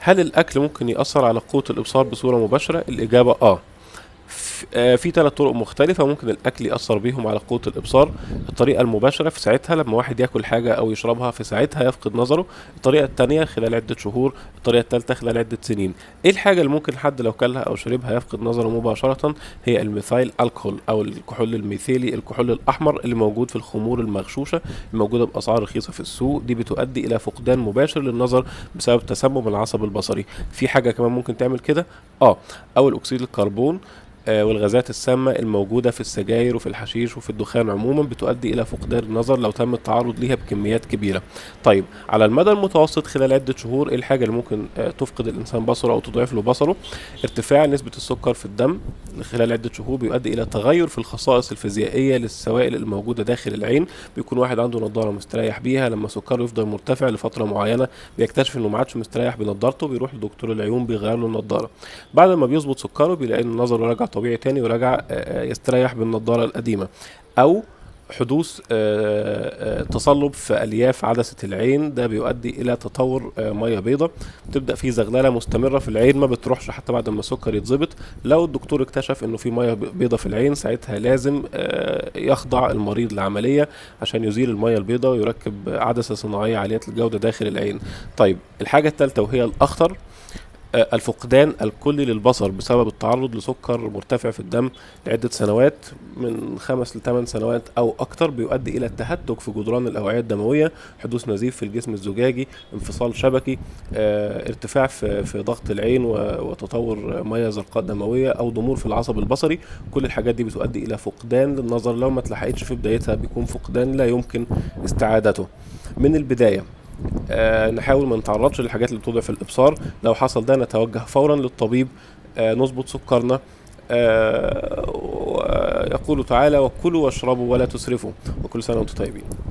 هل الاكل ممكن ياثر على قوه الابصار بصوره مباشره الاجابه اه ف- آه، في ثلاث طرق مختلفة ممكن الأكل يأثر بيهم على قوة الإبصار الطريقة المباشرة في ساعتها لما واحد ياكل حاجة أو يشربها في ساعتها يفقد نظره الطريقة التانية خلال عدة شهور الطريقة التالتة خلال عدة سنين إيه الحاجة اللي ممكن حد لو كلها أو شربها يفقد نظره مباشرة هي الميثايل الكحول أو الكحول الميثيلي الكحول الأحمر اللي موجود في الخمور المغشوشة الموجودة بأسعار رخيصة في السوق دي بتؤدي إلى فقدان مباشر للنظر بسبب تسمم العصب البصري في حاجة كمان ممكن تعمل كده اه أول أكسيد الكربون آه، والغازات السامة الموجودة في السجاير وفي الحشيش وفي الدخان عموما بتؤدي إلى فقدان النظر لو تم التعرض ليها بكميات كبيرة طيب على المدى المتوسط خلال عدة شهور إيه الحاجة اللي ممكن آه، تفقد الإنسان بصره أو تضعف له بصره ارتفاع نسبة السكر في الدم خلال عدة شهور بيؤدي إلى تغير في الخصائص الفيزيائية للسوائل الموجودة داخل العين بيكون واحد عنده نظارة مستريح بيها لما سكره يفضل مرتفع لفترة معينة بيكتشف إنه ما عادش مستريح بنضارته بيروح لدكتور العيون بيغير له النضارة بعد ما بيظبط سكره بيلاقي ان نظره رجع طبيعي تاني ورجع آه، آه، يستريح بالنضاره القديمه او حدوث آه، آه، تصلب في الياف عدسه العين ده بيؤدي الى تطور آه، ميه بيضاء بتبدا في زغلله مستمره في العين ما بتروحش حتى بعد ما السكر يتظبط لو الدكتور اكتشف انه في ميه بيضاء في العين ساعتها لازم آه، يخضع المريض لعمليه عشان يزيل الميه البيضاء ويركب عدسه صناعيه عاليه الجوده داخل العين طيب الحاجه الثالثه وهي الاخطر آه، الفقدان الكلي للبصر بسبب التعرض لسكر مرتفع في الدم لعدة سنوات من خمس لثمان سنوات أو أكثر بيؤدي إلى التهتك في جدران الأوعية الدموية حدوث نزيف في الجسم الزجاجي انفصال شبكي آه، ارتفاع في, في ضغط العين و- وتطور مياه زرقاء دموية أو ضمور في العصب البصري كل الحاجات دي بتؤدي إلى فقدان للنظر لو ما اتلحقتش في بدايتها بيكون فقدان لا يمكن استعادته من البداية آه، نحاول ما نتعرضش للحاجات اللي بتضعف الابصار لو حصل ده نتوجه فورا للطبيب آه، نظبط سكرنا آه، ويقول تعالى وكلوا واشربوا ولا تسرفوا وكل سنه وانتم طيبين